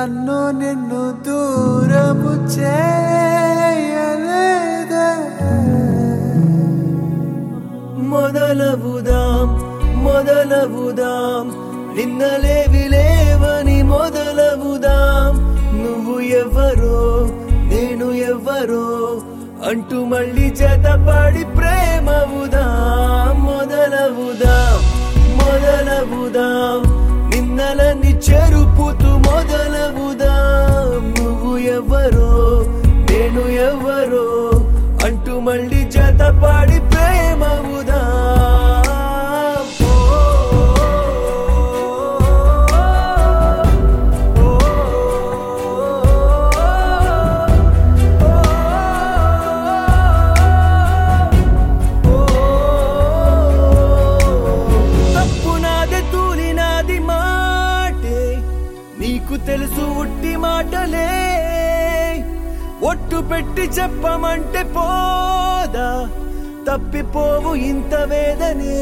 నన్ను నిన్ను దూరము చేయలేదే మొదలవుదాం మొదలవుదాం నిన్నలేవి లేవని మొదలవుదాం నువ్వు ఎవరో నేను ఎవరో అంటూ మళ్ళీ జతపడి ప్రేమవుదాం మొదలవుదాం మొదలవుదాం నిన్నలని చెరుపుతూ మొదలవుదాం నువ్వు ఎవరో నేను ఎవరో అంటూ మళ్ళీ జతపడి ప్రేమవుదాం ఓ, ఓ, ఓ, తప్పు నాదే తూలి నాది మాటే నీకు తెలుసు ఉట్టి మాటలే ఒట్టు పెట్టి చెప్పమంటే పోదా తప్పిపోవు ఇంత వేదనే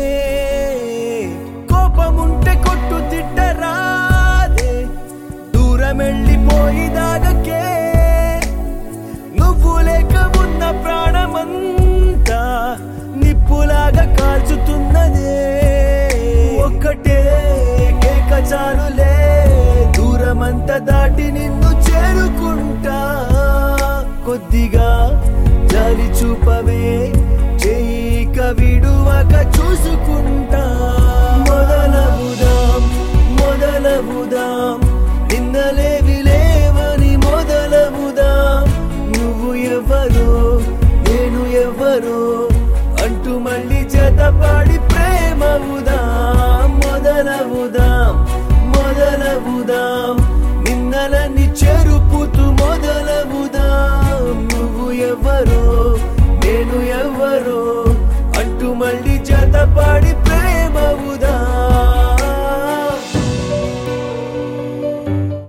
కోపముంటే కొట్టు తిట్టరాదే దూరం వెళ్ళిపోయి దాగకే నువ్వు లేక ఉన్న ప్రాణమంతా నిప్పులాగా కాల్చుతున్నదే ఒక్కటే కేక చాలులే దూరమంతా దాటి నిన్ను చేరుకుంటా కొద్దిగా జాలి చూపవే చేయిక విడువక చూసుకుంటా మొదలవుదాం మొదలవుదాం నిన్నలేవి లేవని మొదలవుదాం నువ్వు ఎవరో నేను ఎవరో అంటూ మళ్ళీ జతపడి ప్రేమవుదాం మొదలవుదాం మొదలవుదాం నిన్నలని చెరుపుతూ మొదలవుదాం నువ్వు ఎవరో నేను ఎవరో అంటూ మళ్ళీ జతపడి